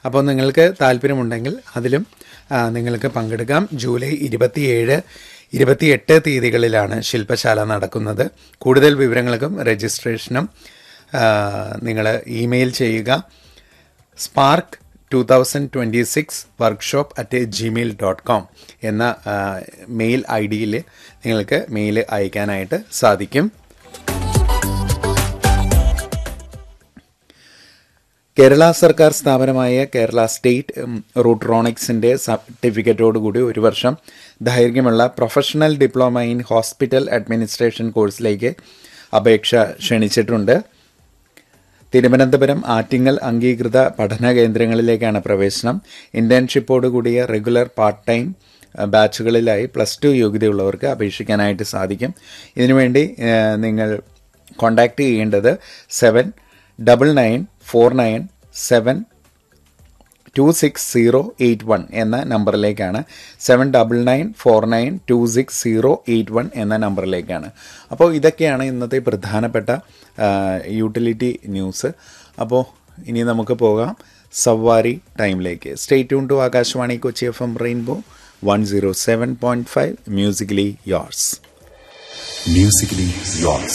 അപ്പോൾ നിങ്ങൾക്ക് താല്പര്യമുണ്ടെങ്കിൽ അതിലും ആ, നിങ്ങൾക്ക് പങ്കെടുക്കാം ജൂലൈ ഇരുപത്തിയേഴ് ഇരുപത്തിയെട്ട് തീയതികളിലാണ് ശില്പശാല നടക്കുന്നത് കൂടുതൽ വിവരങ്ങൾക്കും രജിസ്ട്രേഷനും നിങ്ങൾ ഇമെയിൽ ചെയ്യുക spark two thousand twenty six workshop at Gmail dot com എന്ന ആ, മെയിൽ ഐ ഡിയിൽ നിങ്ങൾക്ക് മെയിൽ അയക്കാനായിട്ട് സാധിക്കും കേരള സർക്കാർ സ്ഥാപനമായ കേരള സ്റ്റേറ്റ് ഉം, റൂട്രോണിക്സിൻ്റെ സർട്ടിഫിക്കറ്റോടുകൂടി ഒരു വർഷം ദൈർഘ്യമുള്ള professional diploma in hospital administration കോഴ്സിലേക്ക് അപേക്ഷ ക്ഷണിച്ചിട്ടുണ്ട് തിരുവനന്തപുരം ആറ്റിങ്ങൽ അംഗീകൃത പഠന കേന്ദ്രങ്ങളിലേക്കാണ് പ്രവേശനം ഇന്റേൺഷിപ്പോട് കൂടിയ റെഗുലർ പാർട്ട് ടൈം അഹ്, ബാച്ചുകളിലായി പ്ലസ് ടു യോഗ്യതയുള്ളവർക്ക് അപേക്ഷിക്കാനായിട്ട് സാധിക്കും ഇതിനുവേണ്ടി ഏഹ്, നിങ്ങൾ കോൺടാക്റ്റ് ചെയ്യേണ്ടത് seven double nine four nine seven two six zero eight one എന്ന നമ്പറിലേക്കാണ് seven double nine four nine two six zero eight one എന്ന നമ്പറിലേക്കാണ് അപ്പോൾ ഇതൊക്കെയാണ് ഇന്നത്തെ പ്രധാനപ്പെട്ട ആ, യൂട്ടിലിറ്റി ന്യൂസ് അപ്പോൾ ഇനി നമുക്ക് പോകാം സവാരി ടൈമിലേക്ക് stay tune to Akashvani Kochi F M rainbow one zero seven point five musically yours Musically yours.